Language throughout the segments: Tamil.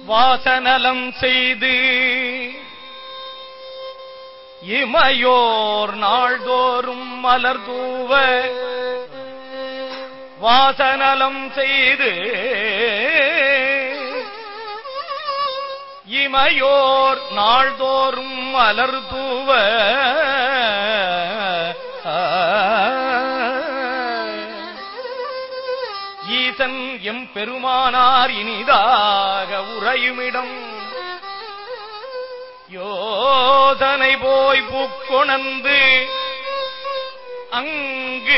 வாசநலம் செய்து இமையோர் நாள்தோறும் மலர் தூவ வாசநலம் செய்து இமையோர் நாள்தோறும் மலர் தூவ ஈசன் எம் பெருமானார் இனிதாக உறையுமிடம் யோதனை போய் புக்கொணந்து அங்கு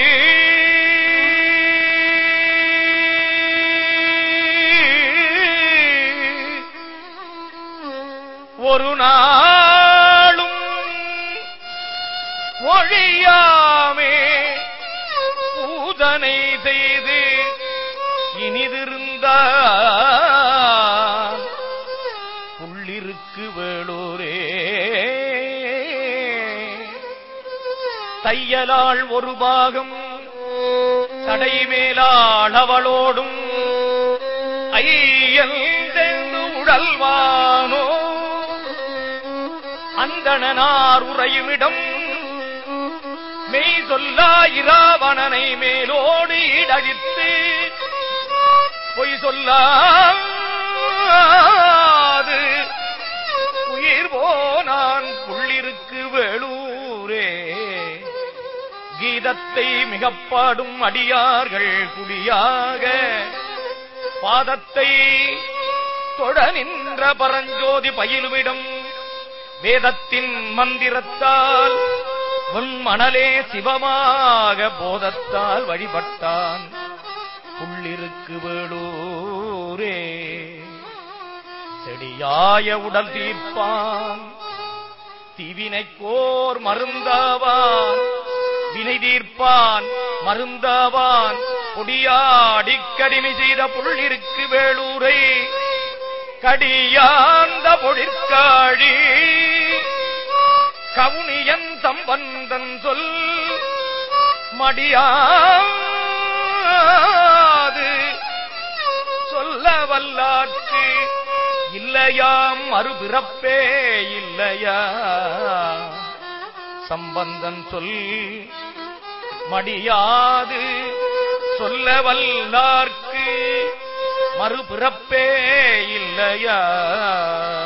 ஒரு நாளும் ஒழியாமே பூதனை செய்து இனிதிருந்த புள்ளிருக்கு வேளூரே தையலாள் ஒரு பாகம் தடைமேலாள் அவளோடும் ஐயன் சேர்ந்து உடல்வானோ அந்தணனார் உறையுமிடம் மெய் சொல்லா இராவணனை மேலோடு ஈடழித்து பொய் சொல்லாது உயிர் போனான் புள்ளிருக்கு வேளூரே கீதத்தை மிகப்பாடும் அடியார்கள் குடியாக பாதத்தை தொட நின்ற பரஞ்சோதி பயிலுமிடம் வேதத்தின் மந்திரத்தால் உன் மணலே சிவமாக போதத்தால் வழிபட்டான் புள்ளிருக்கு வேளூரே செடியாய உடல் தீர்ப்பான் தீவினைக்கோர் மருந்தாவான் வினை தீர்ப்பான் மருந்தாவான் பொடியாடிக் கடிமை செய்த புள்ளிருக்கு வேளூரை கடியாந்த பொழிற்காழி கவுனியன் சம்பந்தன் சொல் மடியாது சொல்ல வல்லாற்று இல்லையாம் மறுபிறப்பே இல்லையா சம்பந்தன் சொல் மடியாது சொல்ல வல்லார்க்கு மறுபிறப்பே இல்லையா